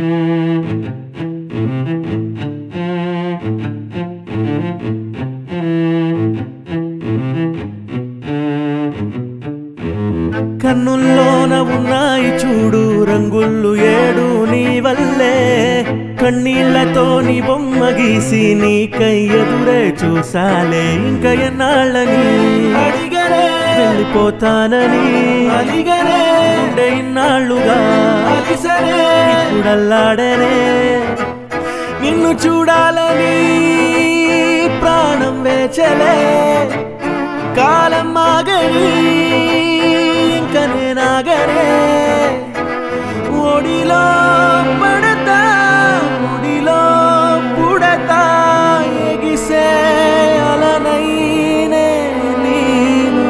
కన్నుల్లోన ఉన్నాయి చూడు రంగుళ్ళు ఏడు నీ వల్లే కన్నీళ్లతో నీ బొమ్మ గీసి నీ ఎదురే చూసాలే ఇంకా ఎన్నాళ్ళని అడిగనే వెళ్ళిపోతానని అడిగనే ఉండే ఇన్నాళ్ళుగా అలిసనే ఇప్పుడల్లాడనే నిన్ను చూడాలని ప్రాణం వేచలే కాలం ఆగని ఇంక నేనాగనే ఒడిలో పడతా ఒడిలో పుడతా ఎగిసే అలనైనే నేను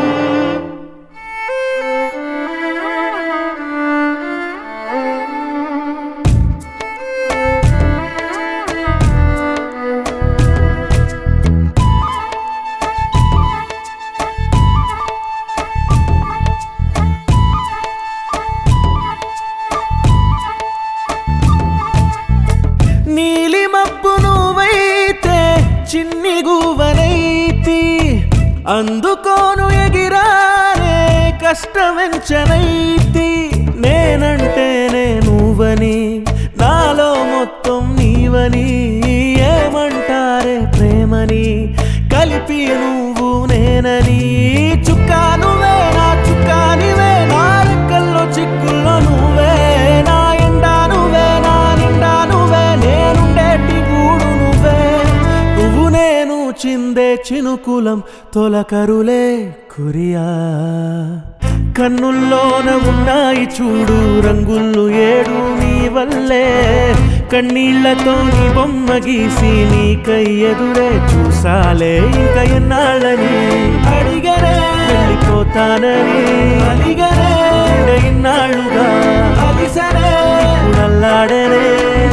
నీలి మబ్బు నువ్వైతే చిన్ని గువనైతి అందుకోను ఎగిరానే కష్టమెంచనైతి నేనంటేనే నువ్వని నాలో మొత్తం నీవని ఏమంటారే ప్రేమని కలిపి నువ్వు నేనని చుక్కా నువ్వే నా చుక్కా నీవే నా రెక్కల్లో చిక్కుల్లో నువ్వే నా ఎండా నువ్వే నా నిండా నువ్వే నేనుండేటి గూడు నువ్వే నువ్వు నేను చిందే చినుకులం తొలకరులే కురియా కన్నుల్లోన ఉన్నాయి చూడు రంగుళ్ళు ఏడు నీ వల్లే కన్నీళ్లతో నీ బొమ్మ గీసి నీ ఎదురే చూసాలే ఇంకా ఎన్నాళ్ళని అడిగనే వెళ్ళిపోతానని అడిగనే ఉండే ఇన్నాళ్ళుగా అలిసనే ఇప్పుడల్లాడనే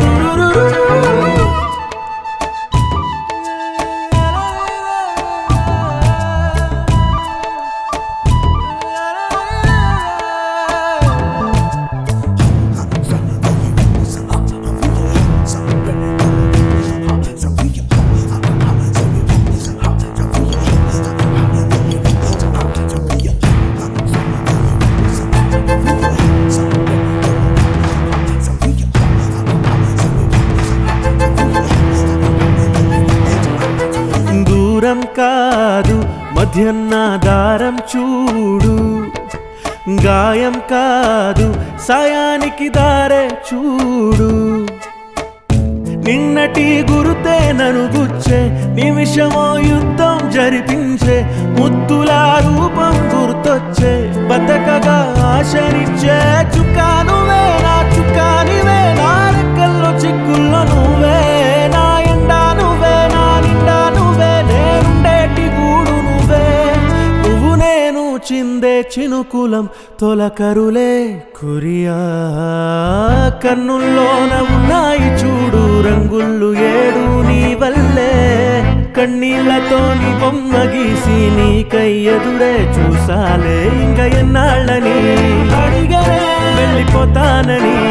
దూరం కాదు మధ్యన్న దారం చూడు గాయం కాదు సాయానికి దారే చూడు నిన్నటి గురుతే నను గుచ్చే నిమిషమో యుద్ధం జరిపించే ముద్దుల రూపం గుర్తొచ్చే బతకగా ఆశనిచ్చే చుక్కా నువ్వే నా చుక్కా నీవే నా రెక్కల్లో చిక్కుల్లో నువ్వే నా ఎండా నువ్వే నా నిండా నువ్వే నేనుండేటి గూడు నువ్వే నువ్వు నేను చిందే చినుకులం తొలకరులే కురియా కన్నుల్లోన ఉన్నాయి చూడు రంగుళ్ళు ఏడు నీ వల్లే కన్నీళ్లతో నీ బొమ్మ గీసి నీ ఎదురే చూసాలే ఇంకా ఎన్నాళ్ళని అడిగనే వెళ్ళిపోతానని